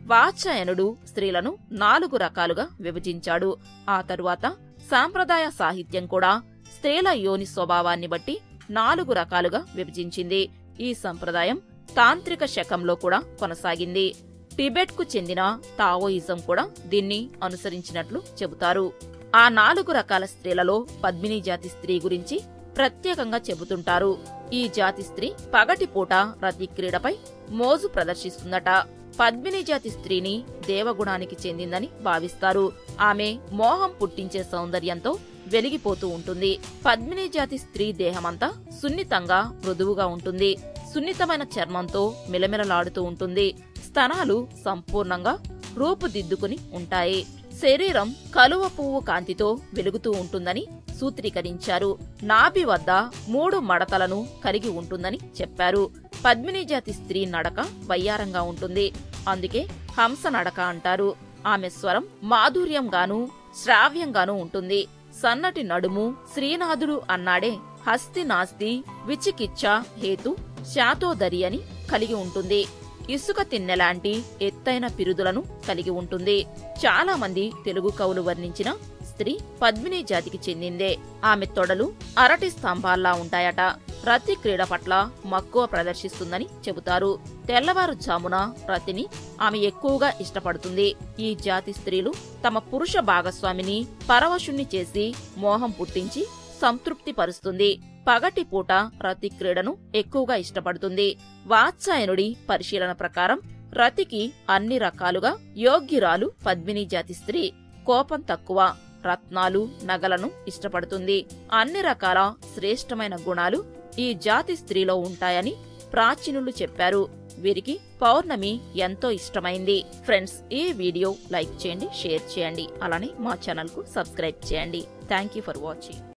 వాత్సాయనుడు స్త్రీలను నాలుగు రకాలుగా విభజించాడు ఆ తరువాత సాంప్రదాయ సాహిత్యం కూడా స్త్రీల యోని స్వభావాన్ని బట్టి నాలుగు రకాలుగా విభజించింది ఈ సంప్రదాయం తాంత్రిక శకంలో కూడా కొనసాగింది టిబెట్ కు చెందిన తావోయిజం కూడా దీన్ని అనుసరించినట్లు చెబుతారు ఆ నాలుగు రకాల స్త్రీలలో పద్మిని జాతి స్త్రీ గురించి ప్రత్యేకంగా చెబుతుంటారు ఈ జాతి స్త్రీ పగటిపూట రతి క్రీడపై మోజు ప్రదర్శిస్తుందట పద్మిని జాతి స్త్రీని దేవగుణానికి చెందిందని భావిస్తారు ఆమె మోహం పుట్టించే సౌందర్యంతో వెలిగిపోతూ ఉంటుంది పద్మిని జాతి స్త్రీ దేహమంతా సున్నితంగా మృదువుగా ఉంటుంది సున్నితమైన చర్మంతో మిలమిలలాడుతూ ఉంటుంది స్తనాలు సంపూర్ణంగా రూపుదిద్దుకుని ఉంటాయి శరీరం కలువ పువ్వు కాంతితో వెలుగుతూ ఉంటుందని సూత్రీకరించారు నాభి వద్ద మూడు మడతలను కలిగి ఉంటుందని చెప్పారు పద్మిని జాతి స్త్రీ నడక వయ్యారంగా ఉంటుంది అందుకే హంస నడక అంటారు ఆమె స్వరం మాధుర్యంగానూ శ్రావ్యంగానూ ఉంటుంది సన్నటి నడుము శ్రీనాథుడు అన్నాడే హస్తి నాస్తి విచికిచ్చ హేతు శాతోదరి అని కలిగి ఉంటుంది ఇసుక తిన్నెలాంటి ఎత్తైన పిరుదులను కలిగి ఉంటుంది చాలా మంది తెలుగు కవులు వర్ణించిన స్త్రీ పద్మిని జాతికి చెందిందే ఆమె తొడలు అరటి స్తంభాల్లా ఉంటాయట రతి క్రీడ పట్ల మక్కువ ప్రదర్శిస్తుందని చెబుతారు తెల్లవారుజామున రతిని ఆమె ఎక్కువగా ఇష్టపడుతుంది ఈ జాతి స్త్రీలు తమ పురుష భాగస్వామిని పరవశుణ్ణి చేసి మోహం పుట్టించి సంతృప్తి పరుస్తుంది పగటి పూట రతి క్రీడను ఎక్కువగా ఇష్టపడుతుంది వాత్సాయనుడి పరిశీలన ప్రకారం రతికి అన్ని రకాలుగా యోగ్యురాలు పద్మిని జాతి స్త్రీ కోపం తక్కువ రత్నాలు నగలను ఇష్టపడుతుంది అన్ని రకాల శ్రేష్టమైన గుణాలు ఈ జాతి స్త్రీలో ఉంటాయని ప్రాచీనులు చెప్పారు వీరికి పౌర్ణమి ఎంతో ఇష్టమైంది ఫ్రెండ్స్ ఈ వీడియో లైక్ చేయండి షేర్ చేయండి అలానే మా ఛానల్ కు సబ్స్క్రైబ్ చేయండి థ్యాంక్ యూ ఫర్ వాచింగ్